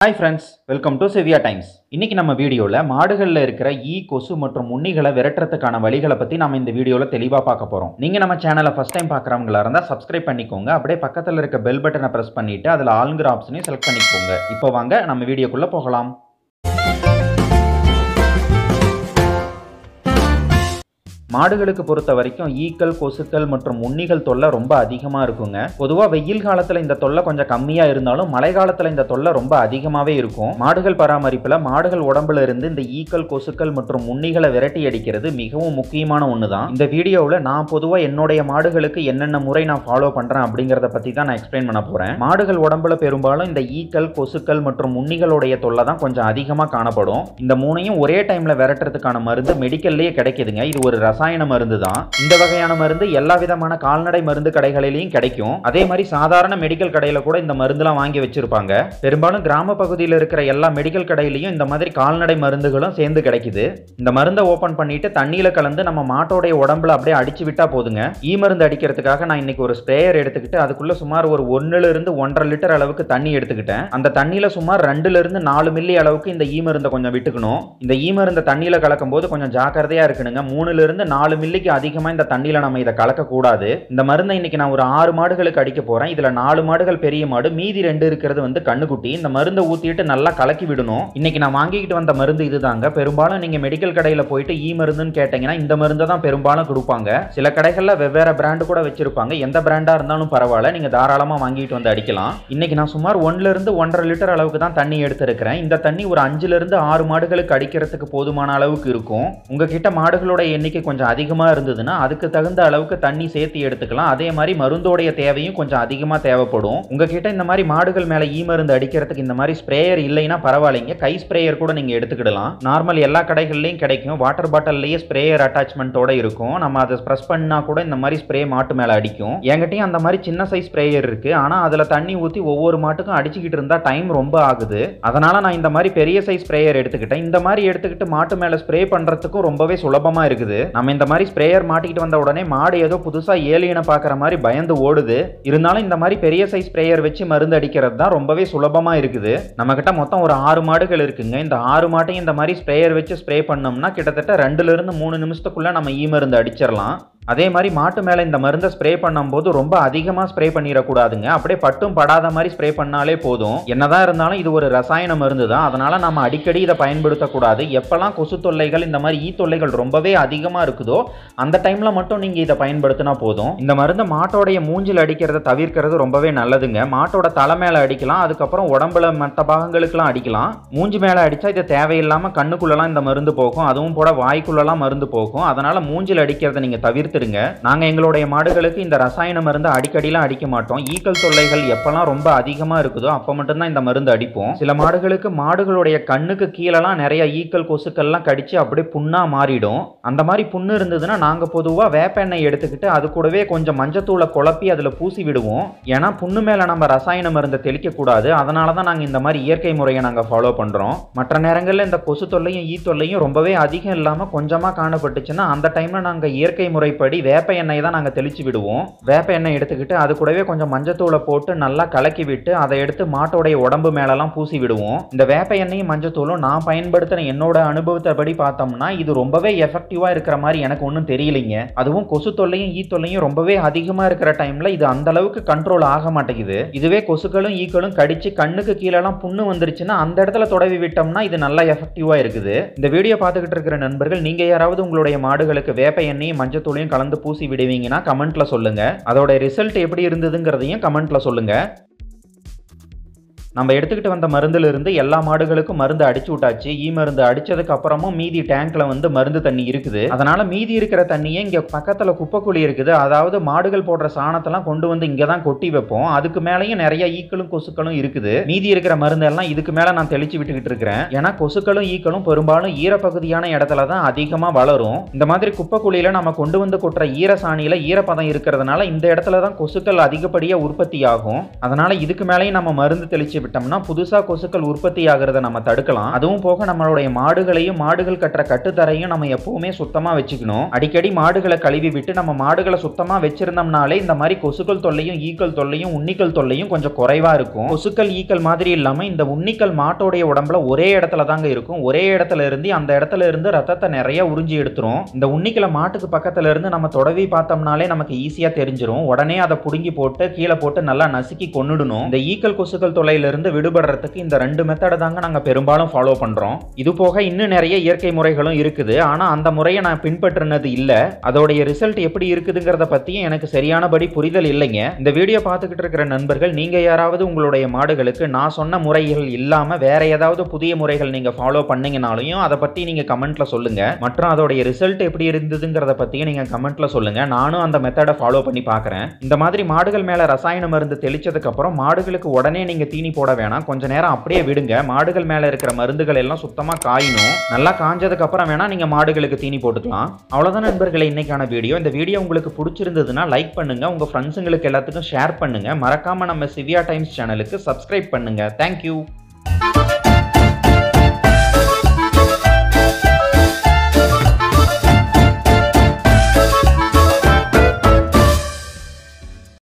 hi friends welcome to செவியா Times இன்னைக்கு நம்ம வீடியோவில் மாடுகளில் இருக்கிற ஈ கொசு மற்றும் உண்ணிகளை விரட்டுறதுக்கான வழிகளை பற்றி நம்ம இந்த வீடியோவில் தெளிவாக பார்க்க போகிறோம் நீங்கள் நம்ம சேனலை ஃபஸ்ட் டைம் பார்க்குறவங்களா இருந்தால் சப்ஸ்கிரைப் பண்ணிக்கோங்க அப்படியே பக்கத்தில் இருக்க பெல் பட்டனை ப்ரெஸ் பண்ணிவிட்டு அதில் ஆளுங்கிற ஆப்ஷனையும் செலக்ட் பண்ணிக்கோங்க இப்போ வாங்க நம்ம வீடியோக்குள்ளே போகலாம் மாடுகளுக்கு பொறுத்த வரைக்கும் ஈக்கள் கொசுக்கள் மற்றும் உண்ணிகள் தொல்லை ரொம்ப அதிகமாக இருக்குங்க பொதுவாக வெயில் காலத்தில் இந்த தொல்லை கொஞ்சம் கம்மியாக இருந்தாலும் மழை காலத்தில் இந்த தொல்லை ரொம்ப அதிகமாகவே இருக்கும் மாடுகள் பராமரிப்பில் மாடுகள் உடம்புல இருந்து இந்த ஈக்கள் கொசுக்கள் மற்றும் உண்ணிகளை விரட்டி அடிக்கிறது மிகவும் முக்கியமான ஒன்று தான் இந்த வீடியோவில் நான் பொதுவாக என்னுடைய மாடுகளுக்கு என்னென்ன முறை நான் ஃபாலோ பண்ணுறேன் அப்படிங்கிறத பற்றி தான் நான் எக்ஸ்பிளைன் பண்ண போகிறேன் மாடுகள் உடம்புல பெரும்பாலும் இந்த ஈக்கள் கொசுக்கள் மற்றும் உண்ணிகளுடைய தொல்லை தான் கொஞ்சம் அதிகமாக காணப்படும் இந்த மூணையும் ஒரே டைமில் விரட்டுறதுக்கான மருந்து மெடிக்கல்லையே கிடைக்குதுங்க இது ஒரு ரசாயன மருந்து தான் இந்த வகையான மருந்து எல்லா விதமான கால்நடை மருந்து கடைகளிலையும் கிடைக்கும் அதே மாதிரி சாதாரண மெடிக்கல் கடையில கூட இந்த மருந்துலாம் வாங்கி வச்சிருப்பாங்க பெரும்பாலும் கிராம பகுதியில் இருக்கிற எல்லா மெடிக்கல் கடையிலையும் இந்த மாதிரி கால்நடை மருந்துகளும் சேர்ந்து கிடைக்குது இந்த மருந்தை ஓபன் பண்ணிட்டு தண்ணியில கலந்து நம்ம மாட்டோடைய உடம்புல அப்படியே அடிச்சு விட்டா போதுங்க ஈ மருந்து அடிக்கிறதுக்காக நான் இன்னைக்கு ஒரு ஸ்ப்ரேயர் எடுத்துக்கிட்டு அதுக்குள்ள சுமார் ஒரு ஒன்னுல இருந்து ஒன்றரை லிட்டர் அளவுக்கு தண்ணி எடுத்துக்கிட்டேன் அந்த தண்ணியில சுமார் ரெண்டுல இருந்து நாலு மில்லி அளவுக்கு இந்த ஈ மருந்தை கொஞ்சம் விட்டுக்கணும் இந்த ஈ மருந்தை தண்ணியில கலக்கும் போது கொஞ்சம் ஜாக்கிரதையா இருக்கணுங்க மூணுல இருந்து நாலு மில்லிக்கு அதிகமா இந்த தண்ணியில நம்ம இதை கலக்க கூடாது இந்த மருந்தை இன்னைக்கு நான் ஒரு ஆறு மாடுகளுக்கு அடிக்க போறேன் இதுல நாலு மாடுகள் பெரிய மாடு மீதி ரெண்டு இருக்கிறது வந்து கண்ணுக்குட்டி இந்த மருந்தை ஊத்திட்டு நல்லா கலக்கி விடணும் இன்னைக்கு நான் வாங்கிக்கிட்டு வந்த மருந்து இதுதாங்க பெரும்பாலும் நீங்க மெடிக்கல் கடையில போயிட்டு ஈ மருந்துன்னு கேட்டீங்கன்னா இந்த மருந்தை தான் பெரும்பாலும் கொடுப்பாங்க சில கடைகள்ல வெவ்வேறு பிராண்டு கூட வச்சிருப்பாங்க எந்த பிராண்டா இருந்தாலும் பரவாயில்ல நீங்க தாராளமா வாங்கிட்டு வந்து அடிக்கலாம் இன்னைக்கு நான் சுமார் ஒன்னுல இருந்து ஒன்றரை லிட்டர் அளவுக்கு தான் தண்ணி எடுத்திருக்கிறேன் இந்த தண்ணி ஒரு அஞ்சுல இருந்து ஆறு மாடுகளுக்கு அடிக்கிறதுக்கு போதுமான அளவுக்கு இருக்கும் உங்ககிட்ட மாடுகளோட எண்ணிக்கை கொஞ்சம் அதிகமா இருந்ததுன்னா அதுக்கு தகுந்த அளவுக்கு தண்ணி சேர்த்து எடுத்துக்கலாம் அதே மாதிரி மருந்தோடைய தேவையும் கொஞ்சம் அதிகமா தேவைப்படும் உங்ககிட்ட இந்த மாதிரி மாடுகள் மேல ஈ மருந்து அடிக்கிறதுக்கு இந்த மாதிரி ஸ்ப்ரேயர் இல்லைன்னா பரவாயில்லைங்க கை ஸ்ப்ரேயர் கூட நீங்க எடுத்துக்கிடலாம் நார்மல் எல்லா கடைகள்லையும் கிடைக்கும் வாட்டர் பாட்டில்லையே ஸ்ப்ரேயர் அட்டாச்மெண்ட்டோட இருக்கும் நம்ம அதை ப்ரெஸ் பண்ணா கூட இந்த மாதிரி ஸ்ப்ரே மாட்டு மேல அடிக்கும் என்கிட்டயும் அந்த மாதிரி சின்ன சைஸ் ஸ்ப்ரேயர் இருக்கு ஆனா அதுல தண்ணி ஊத்தி ஒவ்வொரு மாட்டுக்கும் அடிச்சுக்கிட்டு இருந்தா டைம் ரொம்ப ஆகுது அதனால நான் இந்த மாதிரி பெரிய சைஸ் ஸ்ப்ரேயர் எடுத்துக்கிட்டேன் இந்த மாதிரி எடுத்துக்கிட்டு மாட்டு மேல ஸ்ப்ரே பண்றதுக்கும் ரொம்பவே சுலபமா இருக்குது நம்ம இந்த மாதிரி ஸ்ப்ரேயர் மாட்டிக்கிட்டு வந்த உடனே மாடு ஏதோ புதுசா ஏலியனை பார்க்குற மாதிரி பயந்து ஓடுது இருந்தாலும் இந்த மாதிரி பெரிய சைஸ் ஸ்ப்ரேயர் வச்சு மருந்து அடிக்கிறது தான் ரொம்பவே சுலபமா இருக்குது நம்ம கிட்ட மொத்தம் ஒரு ஆறு மாடுகள் இருக்குங்க இந்த ஆறு மாட்டையும் இந்த மாதிரி ஸ்ப்ரேயர் வச்சு ஸ்ப்ரே பண்ணோம்னா கிட்டத்தட்ட ரெண்டுல இருந்து மூணு நிமிஷத்துக்குள்ள நம்ம ஈ மருந்து அடிச்சிடலாம் அதே மாதிரி மாட்டு மேலே இந்த மருந்தை ஸ்ப்ரே பண்ணும்போது ரொம்ப அதிகமாக ஸ்ப்ரே பண்ணிடக்கூடாதுங்க அப்படியே பட்டும் படாத மாதிரி ஸ்ப்ரே பண்ணாலே போதும் என்னதான் இருந்தாலும் இது ஒரு ரசாயன மருந்து தான் அதனால நம்ம அடிக்கடி இதை பயன்படுத்தக்கூடாது எப்பெல்லாம் கொசு தொல்லைகள் இந்த மாதிரி ஈ தொல்லைகள் ரொம்பவே அதிகமாக இருக்குதோ அந்த டைம்ல மட்டும் நீங்க இதை பயன்படுத்தினா போதும் இந்த மருந்தை மாட்டோடைய மூஞ்சில் அடிக்கிறத தவிர்க்கிறது ரொம்பவே நல்லதுங்க மாட்டோட தலை மேல அடிக்கலாம் அதுக்கப்புறம் உடம்புல மற்ற பாகங்களுக்கெல்லாம் அடிக்கலாம் மூஞ்சி மேல அடிச்சா இது தேவையில்லாம கண்ணுக்குள்ளலாம் இந்த மருந்து போகும் அதுவும் போட வாய்க்குள்ளலாம் மருந்து போகும் அதனால மூஞ்சில் அடிக்கிறத நீங்க தவிர்த்துருங்க நாங்க எங்களுடைய மாடுகளுக்கு இந்த ரசாயன மருந்து அடிக்கடிலாம் அடிக்க மாட்டோம் ஈக்கள் தொல்லைகள் எப்பெல்லாம் ரொம்ப அதிகமா இருக்குதோ அப்ப மட்டும்தான் இந்த மருந்து அடிப்போம் சில மாடுகளுக்கு மாடுகளுடைய கண்ணுக்கு கீழெல்லாம் நிறைய ஈக்கள் கொசுக்கள்லாம் கடிச்சு அப்படியே புண்ணா மாறிடும் அந்த மாதிரி புண்ணு இருந்ததுன்னா நாங்க பொதுவா வேப்ப எண்ணெய் எடுத்துக்கிட்டு அது கூடவே கொஞ்சம் மஞ்சத்தூளை குழப்பி அதுல பூசி விடுவோம் ஏன்னா புண்ணு மேல நம்ம ரசாயன மருந்தை தெளிக்க கூடாது அதனால தான் நாங்க இந்த மாதிரி இயற்கை முறையை நாங்க ஃபாலோ பண்றோம் மற்ற நேரங்கள்ல இந்த கொசு தொல்லையும் ஈ தொல்லையும் ரொம்பவே அதிகம் இல்லாம கொஞ்சமா காணப்பட்டுச்சுன்னா அந்த டைம்ல நாங்க இயற்கை முறைப்படி வேப்ப எண்ணெய் தான் நாங்க தெளிச்சு விடுவோம் வேப்ப எண்ணெய் எடுத்துக்கிட்டு அது கூடவே கொஞ்சம் மஞ்சத்தூளை போட்டு நல்லா கலக்கி விட்டு அதை எடுத்து மாட்டோடைய உடம்பு மேலெல்லாம் பூசி விடுவோம் இந்த வேப்ப எண்ணெயும் மஞ்சத்தூளும் நான் பயன்படுத்தின என்னோட அனுபவத்தைப்படி பார்த்தோம்னா இது ரொம்பவே எஃபெக்டிவா இருக்கிற மாதிரி எனக்கு ஒன்றும் தெரியலைங்க அதுவும் கொசு தொல்லையும் ஈ தொல்லையும் ரொம்பவே அதிகமா இருக்கிற டைம்ல இது அந்த அளவுக்கு கண்ட்ரோல் ஆக மாட்டேங்குது இதுவே கொசுக்களும் ஈக்களும் கடிச்சு கண்ணுக்கு கீழெல்லாம் புண்ணு வந்துருச்சுன்னா அந்த இடத்துல தொடவி விட்டோம்னா இது நல்லா எஃபெக்டிவா இருக்குது இந்த வீடியோ பார்த்துக்கிட்டு இருக்கிற நண்பர்கள் நீங்க யாராவது உங்களுடைய மாடுகளுக்கு வேப்ப எண்ணெயும் மஞ்சத்தூளையும் கலந்து பூசி விடுவீங்கன்னா கமெண்ட்ல சொல்லுங்க அதோட ரிசல்ட் எப்படி இருந்ததுங்கிறதையும் கமெண்ட்ல சொல்லுங்க நம்ம எடுத்துக்கிட்டு வந்த மருந்துல இருந்து எல்லா மாடுகளுக்கும் மருந்து அடிச்சு விட்டாச்சு ஈ மருந்து அடிச்சதுக்கு அப்புறமும் மீதி டேங்க்ல வந்து மருந்து தண்ணி இருக்குது அதனால மீதி இருக்கிற தண்ணியை இங்க பக்கத்துல குப்பைக்குழி இருக்குது அதாவது மாடுகள் போடுற சாணத்தெல்லாம் கொண்டு வந்து இங்க தான் கொட்டி வைப்போம் அதுக்கு மேலேயும் நிறைய ஈக்களும் கொசுக்களும் இருக்குது மீதி இருக்கிற மருந்து எல்லாம் இதுக்கு மேல நான் தெளிச்சு விட்டுக்கிட்டு இருக்கிறேன் ஏன்னா கொசுக்களும் ஈக்களும் பெரும்பாலும் ஈரப்பகுதியான இடத்துல தான் அதிகமா வளரும் இந்த மாதிரி குப்பைக்குழியில நம்ம கொண்டு வந்து கொட்டுற ஈரசாணியில ஈரப்பதம் இருக்கிறதுனால இந்த இடத்துல தான் கொசுக்கள் அதிகப்படியா உற்பத்தி ஆகும் அதனால இதுக்கு மேலேயும் நம்ம மருந்து தெளிச்சு விட்டோம்னா புதுசா கொசுக்கள் உற்பத்தி ஆகிறத நம்ம தடுக்கலாம் அதுவும் போக நம்மளுடைய மாடுகளையும் மாடுகள் கட்டுற கட்டுத்தரையும் நம்ம எப்பவுமே சுத்தமா வச்சுக்கணும் அடிக்கடி மாடுகளை கழுவி விட்டு நம்ம மாடுகளை சுத்தமா வச்சிருந்தோம்னாலே இந்த மாதிரி கொசுக்கள் தொல்லையும் ஈக்கள் தொல்லையும் உண்ணிக்கள் தொல்லையும் கொஞ்சம் குறைவா இருக்கும் கொசுக்கள் ஈக்கள் மாதிரி இல்லாம இந்த உண்ணிக்கள் மாட்டோடைய உடம்புல ஒரே இடத்துல தாங்க இருக்கும் ஒரே இடத்துல இருந்து அந்த இடத்துல இருந்து ரத்தத்தை நிறைய உறிஞ்சி எடுத்துரும் இந்த உண்ணிக்களை மாட்டுக்கு பக்கத்துல இருந்து நம்ம தொடவி பார்த்தோம்னாலே நமக்கு ஈஸியா தெரிஞ்சிரும் உடனே அதை புடுங்கி போட்டு கீழே போட்டு நல்லா நசுக்கி கொன்னுடணும் இந்த ஈக்கள் கொசுக்கள் தொல்லையில இருந்து விடுபடுறதுக்கு இந்த ரெண்டு மெத்தடை தாங்க நாங்க பெரும்பாலும் ஃபாலோ பண்றோம் இது போக இன்னும் நிறைய இயற்கை முறைகளும் இருக்குது ஆனா அந்த முறையை நான் பின்பற்றினது இல்ல அதோடைய ரிசல்ட் எப்படி இருக்குதுங்கிறத பத்தியும் எனக்கு சரியானபடி புரிதல் இல்லைங்க இந்த வீடியோ பார்த்துக்கிட்டு இருக்கிற நண்பர்கள் நீங்க யாராவது உங்களுடைய மாடுகளுக்கு நான் சொன்ன முறைகள் இல்லாம வேற ஏதாவது புதிய முறைகள் நீங்க ஃபாலோ பண்ணீங்கனாலையும் அதை பத்தி நீங்க கமெண்ட்ல சொல்லுங்க மற்றும் அதோடைய ரிசல்ட் எப்படி இருந்ததுங்கிறத பத்தியும் நீங்க கமெண்ட்ல சொல்லுங்க நானும் அந்த மெத்தடை ஃபாலோ பண்ணி பார்க்கறேன் இந்த மாதிரி மாடுகள் மேல ரசாயன மருந்து தெளிச்சதுக்கு அப்புறம் மாடுகளுக்கு உடனே நீங்க தீனி போட வேணாம் கொஞ்ச நேரம் அப்படியே விடுங்க மாடுகள் மேல இருக்கிற மருந்துகள் எல்லாம் சுத்தமா காயணும் நல்லா காஞ்சதுக்கு அப்புறம் வேணா நீங்க மாடுகளுக்கு தீனி போட்டுக்கலாம் அவ்வளவுதான் நண்பர்களே இன்னைக்கான வீடியோ இந்த வீடியோ உங்களுக்கு பிடிச்சிருந்ததுன்னா லைக் பண்ணுங்க உங்க ஃப்ரெண்ட்ஸுங்களுக்கு எல்லாத்துக்கும் ஷேர் பண்ணுங்க மறக்காம நம்ம சிவியா டைம்ஸ் சேனலுக்கு சப்ஸ்கிரைப் பண்ணுங்க தேங்க்யூ